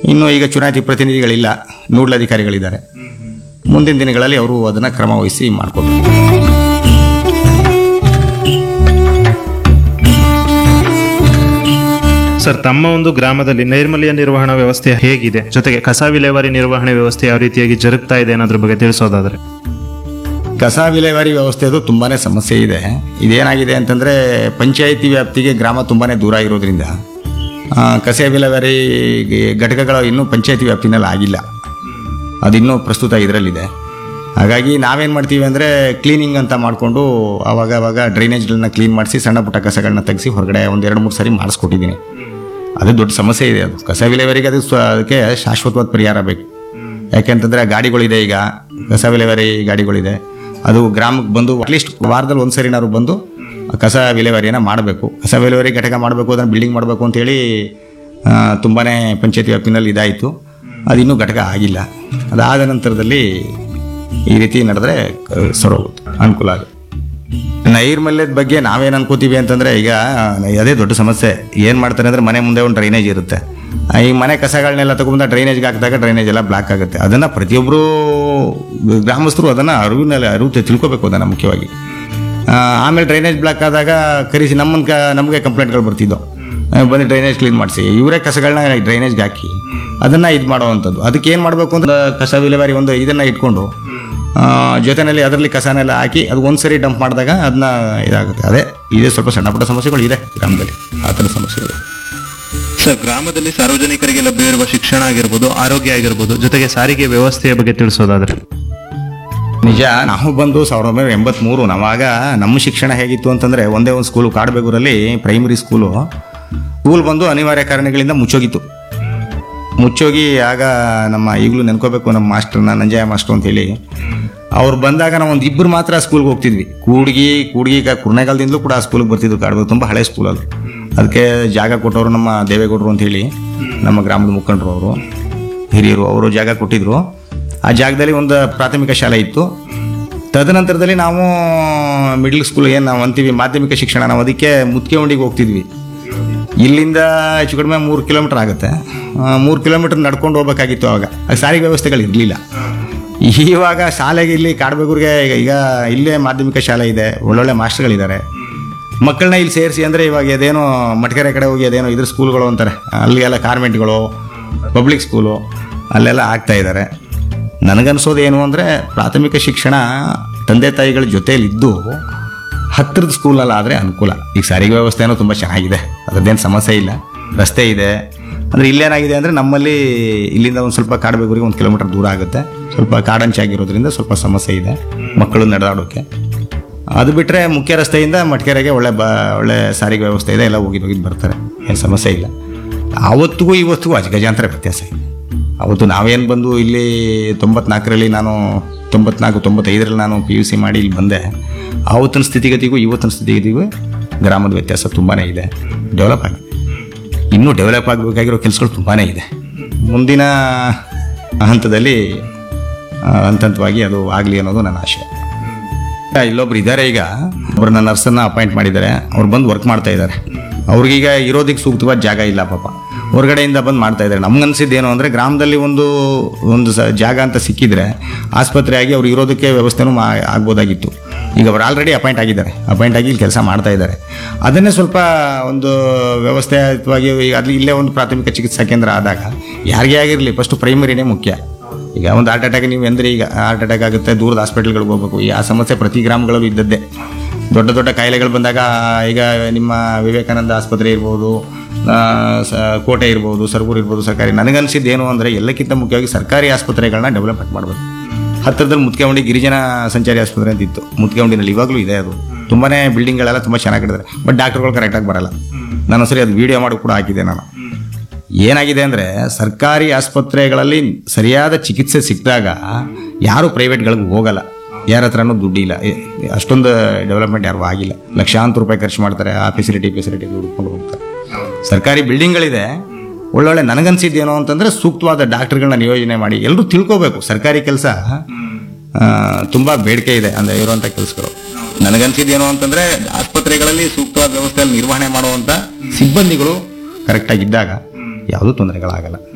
ಇನ್ನು ಈಗ ಚುನಾಯಿತ ಪ್ರತಿನಿಧಿಗಳಿಲ್ಲ ನೂಡಲ್ ಅಧಿಕಾರಿಗಳಿದ್ದಾರೆ ಮುಂದಿನ ದಿನಗಳಲ್ಲಿ ಅವರು ಅದನ್ನು ಕ್ರಮ ವಹಿಸಿ ಮಾಡಿಕೊಡ್ಬೇಕು ಸರ್ ತಮ್ಮ ಒಂದು ಗ್ರಾಮದಲ್ಲಿ ನೈರ್ಮಲ್ಯ ನಿರ್ವಹಣಾ ವ್ಯವಸ್ಥೆ ಹೇಗಿದೆ ಜೊತೆಗೆ ಕಸ ವಿಲೇವಾರಿ ನಿರ್ವಹಣೆ ವ್ಯವಸ್ಥೆ ಯಾವ ರೀತಿಯಾಗಿ ಜರುಗ್ತಾ ಇದೆ ಅನ್ನೋದ್ರ ಬಗ್ಗೆ ತಿಳಿಸೋದಾದ್ರೆ ಕಸ ವಿಲೇವಾರಿ ವ್ಯವಸ್ಥೆದು ತುಂಬಾ ಸಮಸ್ಯೆ ಇದೆ ಇದೇನಾಗಿದೆ ಅಂತಂದರೆ ಪಂಚಾಯಿತಿ ವ್ಯಾಪ್ತಿಗೆ ಗ್ರಾಮ ತುಂಬಾ ದೂರ ಇರೋದ್ರಿಂದ ಆ, ಕಸ ವಿಲೇವಾರಿ ಘಟಕಗಳು ಇನ್ನೂ ಪಂಚಾಯಿತಿ ವ್ಯಾಪ್ತಿನಲ್ಲಿ ಆಗಿಲ್ಲ ಅದಿನ್ನೂ ಪ್ರಸ್ತುತ ಇದರಲ್ಲಿದೆ ಹಾಗಾಗಿ ನಾವೇನು ಮಾಡ್ತೀವಿ ಅಂದರೆ ಕ್ಲೀನಿಂಗ್ ಅಂತ ಮಾಡಿಕೊಂಡು ಆವಾಗ ಆವಾಗ ಡ್ರೈನೇಜ್ಗಳನ್ನ ಕ್ಲೀನ್ ಮಾಡಿಸಿ ಸಣ್ಣ ಪುಟ್ಟ ಕಸಗಳನ್ನ ತೆಗೆಸಿ ಹೊರಗಡೆ ಒಂದು ಎರಡು ಮೂರು ಸರಿ ಮಾಡಿಸ್ಕೊಟ್ಟಿದ್ದೀನಿ ಅದು ದೊಡ್ಡ ಸಮಸ್ಯೆ ಇದೆ ಅದು ಕಸ ವಿಲೇವಾರಿಗೆ ಅದು ಸ್ವ ಅದಕ್ಕೆ ಶಾಶ್ವತವಾದ ಪರಿಹಾರ ಬೇಕು ಯಾಕೆಂತಂದರೆ ಗಾಡಿಗಳಿದೆ ಈಗ ಕಸ ವಿಲೇವಾರಿ ಗಾಡಿಗಳಿದೆ ಅದು ಗ್ರಾಮಕ್ಕೆ ಬಂದು ಅಟ್ಲೀಸ್ಟ್ ವಾರದಲ್ಲಿ ಒಂದು ಸರಿನಾದ್ರು ಬಂದು ಕಸ ವಿಲೇವಾರಿಯನ್ನು ಮಾಡಬೇಕು ಕಸ ವಿಲೇವಾರಿ ಘಟಕ ಮಾಡಬೇಕು ಅದನ್ನು ಬಿಲ್ಡಿಂಗ್ ಮಾಡಬೇಕು ಅಂತೇಳಿ ತುಂಬಾ ಪಂಚಾಯತಿ ವ್ಯಾಪ್ತಿನಲ್ಲಿ ಇದಾಯಿತು ಅದು ಇನ್ನೂ ಘಟಕ ಆಗಿಲ್ಲ ಅದಾದ ನಂತರದಲ್ಲಿ ಈ ರೀತಿ ನಡೆದ್ರೆ ಕ- ಸರೋಗುತ್ತೆ ಅನುಕೂಲ ಆಗುತ್ತೆ ನೈರ್ಮಲ್ಯದ ಬಗ್ಗೆ ನಾವೇನು ಅನ್ಕೋತೀವಿ ಅಂತಂದರೆ ಈಗ ಅದೇ ದೊಡ್ಡ ಸಮಸ್ಯೆ ಏನು ಮಾಡ್ತಾರೆ ಅಂದರೆ ಮನೆ ಮುಂದೆ ಒಂದು ಡ್ರೈನೇಜ್ ಇರುತ್ತೆ ಆ, ಈ ಮನೆ ಕಸಗಳನ್ನೆಲ್ಲ ತಗೊಂಡು ಡ್ರೈನೇಜ್ಗೆ ಹಾಕಿದಾಗ ಡ್ರೈನೇಜ್ ಎಲ್ಲ ಬ್ಲಾಕ್ ಆಗುತ್ತೆ ಅದನ್ನು ಪ್ರತಿಯೊಬ್ಬರು ಗ್ರಾಮಸ್ಥರು ಅದನ್ನು ಅರಿವಿನಲ್ಲಿ ಅರಿವು ತಿ- ತಿಳ್ಕೊಬೇಕು ಅದನ್ನು ಮುಖ್ಯವಾಗಿ ಆ, ಆಮೇಲೆ ಡ್ರೈನೇಜ್ ಬ್ಲಾಕ್ ಆದಾಗ ಕರೆಸಿ ನಮ್ಮನ್ನ ಕ ನಮಗೆ ಕಂಪ್ಲೇಂಟ್ಗಳು ಬರ್ತಿದ್ದವು ಆ, ಬಂದು ಡ್ರೈನೇಜ್ ಕ್ಲೀನ್ ಮಾಡಿಸಿ ಇವರೇ ಕಸಗಳನ್ನ ಡ್ರೈನೇಜ್ಗೆ ಹಾಕಿ ಅದನ್ನು ಇದು ಮಾಡುವಂಥದ್ದು ಅದಕ್ಕೆ ಏನು ಮಾಡಬೇಕು ಅಂತ ಕಸ ವಿಲೇವಾರಿ ಒಂದು ಇದನ್ನು ಇಟ್ಕೊಂಡು ಆ, ಜೊತೆನಲ್ಲಿ ಅದರಲ್ಲಿ ಕಸನೆಲ್ಲ ಹಾಕಿ ಅದು ಒಂದ್ಸರಿ ಡಂಪ್ ಮಾಡಿದಾಗ ಅದನ್ನ ಇದಾಗುತ್ತೆ ಅದೇ ಇದೇ ಸ್ವಲ್ಪ ಸಣ್ಣ ಪುಟ್ಟ ಸಮಸ್ಯೆಗಳು ಇದೆ ಗ್ರಾಮದಲ್ಲಿ ಆ ಥರ ಸಮಸ್ಯೆಗಳು ಸರ್ ಗ್ರಾಮದಲ್ಲಿ ಸಾರ್ವಜನಿಕರಿಗೆ ಲಭ್ಯವಿರುವ ಶಿಕ್ಷಣ ಆಗಿರ್ಬೋದು ಆರೋಗ್ಯ ಆಗಿರ್ಬೋದು ಜೊತೆಗೆ ಸಾರಿಗೆ ವ್ಯವಸ್ಥೆಯ ಬಗ್ಗೆ ತಿಳಿಸೋದಾದ್ರೆ ನಿಜ ನಾವು ಬಂದು ಸಾವಿರದ ಒಂಬೈನೂರ ಎಂಬತ್ತ್ಮೂರು ನಾವಾಗ ನಮ್ಮ ಶಿಕ್ಷಣ ಹೇಗಿತ್ತು ಅಂತಂದರೆ ಒಂದೇ ಒಂದು ಸ್ಕೂಲು ಕಾಡಬೇಗೂರಲ್ಲಿ ಪ್ರೈಮರಿ ಸ್ಕೂಲು ಸ್ಕೂಲ್ ಬಂದು ಅನಿವಾರ್ಯ ಕಾರಣಗಳಿಂದ ಮುಚ್ಚೋಗಿತ್ತು ಮುಚ್ಚೋಗಿ ಆಗ ನಮ್ಮ ಈಗಲೂ ನೆನ್ಕೋಬೇಕು ನಮ್ಮ ಮಾಸ್ಟರ್ನ ನಂಜಯ ಮಾಸ್ಟರ್ ಅಂತ ಹೇಳಿ ಅವ್ರು ಬಂದಾಗ ನಾವು ಒಂದು ಇಬ್ಬರು ಮಾತ್ರ ಸ್ಕೂಲ್ಗೆ ಹೋಗ್ತಿದ್ವಿ ಕೂಡ್ಗಿ ಕೂಡ್ಗಿ ಕ- ಕುರ್ನೆಗಾಲದಿಂದಲೂ ಕೂಡ ಆ ಸ್ಕೂಲಿಗೆ ಬರ್ತಿದ್ರು ಕಾಡ್ಬೇಕು ತುಂಬ ಹಳೆ ಸ್ಕೂಲ್ ಅದು ಅದಕ್ಕೆ ಜಾಗ ಕೊಟ್ಟವರು ನಮ್ಮ ದೇವೇಗೌಡರು ಅಂತ ಹೇಳಿ ನಮ್ಮ ಗ್ರಾಮದ ಮುಖಂಡರು ಅವರು ಹಿರಿಯರು ಅವರು ಜಾಗ ಕೊಟ್ಟಿದ್ರು ಆ ಜಾಗದಲ್ಲಿ ಒಂದು ಪ್ರಾಥಮಿಕ ಶಾಲೆ ಇತ್ತು ತದನಂತರದಲ್ಲಿ ನಾವು ಮಿಡ್ಲ್ ಸ್ಕೂಲ್ ಏನು ನಾವು ಅಂತೀವಿ ಮಾಧ್ಯಮಿಕ ಶಿಕ್ಷಣ ನಾವು ಅದಕ್ಕೆ ಮುತ್ಕೆವಂಡಿಗೆ ಹೋಗ್ತಿದ್ವಿ ಇಲ್ಲಿಂದ ಹೆಚ್ಚು ಕಡಿಮೆ ಮೂರು ಕಿಲೋಮೀಟರ್ ಆಗುತ್ತೆ ಮೂರು ಕಿಲೋಮೀಟರ್ ನಡ್ಕೊಂಡು ಹೋಗ್ಬೇಕಾಗಿತ್ತು ಅವಾಗ ಆಗ ಸಾರಿಗೆ ವ್ಯವಸ್ಥೆಗಳು ಇರಲಿಲ್ಲ ಇವಾಗ ಶಾಲೆಗೆ ಇಲ್ಲಿ ಕಾಡ್ಬೇಗೂರಿಗೆ ಈಗ ಈಗ ಇಲ್ಲೇ ಮಾಧ್ಯಮಿಕ ಶಾಲೆ ಇದೆ ಒಳ್ಳೊಳ್ಳೆ ಮಾಸ್ಟರ್ಗಳಿದ್ದಾರೆ ಮಕ್ಕಳನ್ನ ಇಲ್ಲಿ ಸೇರಿಸಿ ಅಂದರೆ ಇವಾಗ ಅದೇನೋ ಮಟ್ಕೆರೆ ಕಡೆ ಹೋಗಿ ಅದೇನೋ ಇದ್ರ ಸ್ಕೂಲ್ಗಳು ಅಂತಾರೆ ಅಲ್ಲಿ ಎಲ್ಲ ಕಾನ್ವೆಂಟ್ಗಳು ಪಬ್ಲಿಕ್ ಸ್ಕೂಲು ಅಲ್ಲೆಲ್ಲ ಆಗ್ತಾ ಇದ್ದಾರೆ ನನಗನ್ಸೋದು ಏನು ಅಂದರೆ ಪ್ರಾಥಮಿಕ ಶಿಕ್ಷಣ ತಂದೆ ತಾಯಿಗಳ ಜೊತೆಯಲ್ಲಿದ್ದು ಹತ್ತಿರದ ಸ್ಕೂಲಲ್ಲಿ ಆದರೆ ಅನುಕೂಲ ಈಗ ಸಾರಿಗೆ ವ್ಯವಸ್ಥೆನೂ ತುಂಬ ಚೆನ್ನಾಗಿದೆ ಅದರದ್ದೇನು ಸಮಸ್ಯೆ ಇಲ್ಲ ರಸ್ತೆ ಇದೆ ಅಂದರೆ ಇಲ್ಲೇನಾಗಿದೆ ಅಂದರೆ ನಮ್ಮಲ್ಲಿ ಇಲ್ಲಿಂದ ಒಂದು ಸ್ವಲ್ಪ ಕಾಡಬೇಗೂರಿಗೆ ಒಂದು ಕಿಲೋಮೀಟರ್ ದೂರ ಆಗುತ್ತೆ ಸ್ವಲ್ಪ ಕಾಡಂಚಾಗಿರೋದ್ರಿಂದ ಸ್ವಲ್ಪ ಸಮಸ್ಯೆ ಇದೆ ಮಕ್ಕಳು ನಡೆದಾಡೋಕ್ಕೆ ಅದು ಬಿಟ್ಟರೆ ಮುಖ್ಯ ರಸ್ತೆಯಿಂದ ಮಟ್ಕೆರೆಗೆ ಒಳ್ಳೆ ಬ ಒಳ್ಳೆ ಸಾರಿಗೆ ವ್ಯವಸ್ಥೆ ಇದೆ ಎಲ್ಲ ಹೋಗಿದ್ದು ಹೋಗಿದ್ದು ಬರ್ತಾರೆ ಏನು ಸಮಸ್ಯೆ ಇಲ್ಲ ಆವತ್ತಿಗೂ ಇವತ್ತಿಗೂ ಅಜ ಗಜಾಂತರ ವ್ಯತ್ಯಾಸ ಇದೆ ಅವತ್ತು ನಾವೇನು ಬಂದು ಇಲ್ಲಿ ತೊಂಬತ್ನಾಲ್ಕರಲ್ಲಿ ನಾನು ತೊಂಬತ್ನಾಲ್ಕು ತೊಂಬತ್ತೈದರಲ್ಲಿ ನಾನು ಪಿ ಯು ಸಿ ಮಾಡಿ ಇಲ್ಲಿ ಬಂದೆ ಆವತ್ತಿನ ಸ್ಥಿತಿಗತಿಗೂ ಇವತ್ತಿನ ಸ್ಥಿತಿಗತಿಗೂ ಗ್ರಾಮದ ವ್ಯತ್ಯಾಸ ತುಂಬಾ ಇದೆ ಡೆವಲಪ್ ಆಗಿದೆ ಇನ್ನೂ ಡೆವಲಪ್ ಆಗಬೇಕಾಗಿರೋ ಕೆಲಸಗಳು ತುಂಬಾ ಇದೆ ಮುಂದಿನ ಹಂತದಲ್ಲಿ ಆ, ಹಂತ ಹಂತವಾಗಿ ಅದು ಆಗಲಿ ಅನ್ನೋದು ನನ್ನ ಆಶಯ ಇಲ್ಲೊಬ್ರು ಇದ್ದಾರೆ ಈಗ ಒಬ್ಬರನ್ನ ನರ್ಸನ್ನ ಅಪಾಯಿಂಟ್ ಮಾಡಿದ್ದಾರೆ ಅವ್ರು ಬಂದು ವರ್ಕ್ ಮಾಡ್ತಾ ಇದ್ದಾರೆ ಅವ್ರಿಗೀಗ ಇರೋದಕ್ಕೆ ಸೂಕ್ತವಾದ ಜಾಗ ಇಲ್ಲ ಪಾಪ ಹೊರಗಡೆಯಿಂದ ಬಂದು ಮಾಡ್ತಾ ಇದ್ದಾರೆ ನಮ್ಗನ್ಸಿದ್ದು ಏನು ಅಂದರೆ ಗ್ರಾಮದಲ್ಲಿ ಒಂದು ಒಂದು ಸ ಜಾಗ ಅಂತ ಸಿಕ್ಕಿದ್ರೆ ಆಸ್ಪತ್ರೆ ಆಗಿ ಅವ್ರು ಇರೋದಕ್ಕೆ ವ್ಯವಸ್ಥೆನೂ ಮಾ ಆಗ್ಬೋದಾಗಿತ್ತು ಈಗ ಅವ್ರು ಆಲ್ರೆಡಿ ಅಪಾಯಿಂಟ್ ಆಗಿದ್ದಾರೆ ಅಪಾಯಿಂಟ್ ಆಗಿ ಇಲ್ಲಿ ಕೆಲಸ ಮಾಡ್ತಾ ಇದ್ದಾರೆ ಅದನ್ನೇ ಸ್ವಲ್ಪ ಒಂದು ವ್ಯವಸ್ಥಿತವಾಗಿ ಈಗ ಅಲ್ಲಿ ಇಲ್ಲೇ ಒಂದು ಪ್ರಾಥಮಿಕ ಚಿಕಿತ್ಸಾ ಕೇಂದ್ರ ಆದಾಗ ಯಾರಿಗೇ ಆಗಿರಲಿ ಫಸ್ಟು ಪ್ರೈಮರಿನೇ ಮುಖ್ಯ ಈಗ ಒಂದು ಹಾರ್ಟ್ ಅಟ್ಯಾಕ್ ನೀವು ಎಂದ್ರೆ ಈಗ ಹಾರ್ಟ್ ಅಟ್ಯಾಕ್ ಆಗುತ್ತೆ ದೂರದ ಹಾಸ್ಪಿಟಲ್ಗಳಿಗೆ ಹೋಗ್ಬೇಕು ಈ ಆ ಸಮಸ್ಯೆ ಪ್ರತಿ ಗ್ರಾಮಗಳಲ್ಲೂ ಇದ್ದದ್ದೇ ದೊಡ್ಡ ದೊಡ್ಡ ಕಾಯಿಲೆಗಳು ಬಂದಾಗ ಈಗ ನಿಮ್ಮ ವಿವೇಕಾನಂದ ಆಸ್ಪತ್ರೆ ಇರ್ಬೋದು ಆ, ಸ- ಕೋಟೆ ಇರ್ಬೋದು ಸರ್ಗೂರು ಇರ್ಬೋದು ಸರ್ಕಾರಿ ನನಗನ್ಸಿದ್ದು ಏನು ಅಂದರೆ ಎಲ್ಲಕ್ಕಿಂತ ಮುಖ್ಯವಾಗಿ ಸರ್ಕಾರಿ ಆಸ್ಪತ್ರೆಗಳನ್ನ ಡೆವಲಪ್ಮೆಂಟ್ ಮಾಡಬೇಕು ಹತ್ತಿರದಲ್ಲಿ ಮುತ್ಕೆವಂಡಿ ಗಿರಿಜನ ಸಂಚಾರಿ ಆಸ್ಪತ್ರೆ ಅಂತ ಇತ್ತು ಮುತ್ಕೆವಂಡಿನಲ್ಲಿ ಇವಾಗಲೂ ಇದೆ ಅದು ತುಂಬಾ ಬಿಲ್ಡಿಂಗ್ಗಳೆಲ್ಲ ತುಂಬ ಚೆನ್ನಾಗಿದ್ದಾರೆ ಬಟ್ ಡಾಕ್ಟರ್ಗಳು ಕರೆಕ್ಟಾಗಿ ಬರಲ್ಲ ನಾನು ಸರಿ ಅದು ವಿಡಿಯೋ ಮಾಡಿ ಕೂಡ ಹಾಕಿದ್ದೆ ನಾನು ಏನಾಗಿದೆ ಅಂದರೆ ಸರ್ಕಾರಿ ಆಸ್ಪತ್ರೆಗಳಲ್ಲಿ ಸರಿಯಾದ ಚಿಕಿತ್ಸೆ ಸಿಕ್ಕಿದಾಗ ಯಾರು ಪ್ರೈವೇಟ್ಗಳಿಗೆ ಹೋಗಲ್ಲ ಯಾರ ಹತ್ರನೂ ದುಡ್ಡಿಲ್ಲ ಎ- ಅಷ್ಟೊಂದು ಡೆವಲಪ್ಮೆಂಟ್ ಯಾರು ಆಗಿಲ್ಲ ಲಕ್ಷಾಂತರ ರೂಪಾಯಿ ಖರ್ಚು ಮಾಡ್ತಾರೆ ಆ ಫೆಸಿಲಿಟಿ ಫೆಸಿಲಿಟಿ ಹುಡ್ಕೊಂಡು ಹೋಗ್ತಾರೆ ಸರ್ಕಾರಿ ಬಿಲ್ಡಿಂಗ್ಗಳಿದೆ ಒಳ್ಳೊಳ್ಳೆ ನನಗನ್ಸಿದ್ದೇನು ಅಂತಂದರೆ ಸೂಕ್ತವಾದ ಡಾಕ್ಟರ್ಗಳನ್ನ ನಿಯೋಜನೆ ಮಾಡಿ ಎಲ್ಲರೂ ತಿಳ್ಕೋಬೇಕು ಸರ್ಕಾರಿ ಕೆಲಸ ತುಂಬ ಬೇಡಿಕೆ ಇದೆ ಅಂದರೆ ಇರುವಂಥ ಕೆಲಸಗಳು ನನಗನ್ಸಿದ್ದೇನು ಅಂತಂದರೆ ಆಸ್ಪತ್ರೆಗಳಲ್ಲಿ ಸೂಕ್ತವಾದ ವ್ಯವಸ್ಥೆಯಲ್ಲಿ ನಿರ್ವಹಣೆ ಮಾಡುವಂಥ ಸಿಬ್ಬಂದಿಗಳು ಕರೆಕ್ಟಾಗಿದ್ದಾಗ ಯಾವುದೂ ತೊಂದರೆಗಳಾಗಲ್ಲ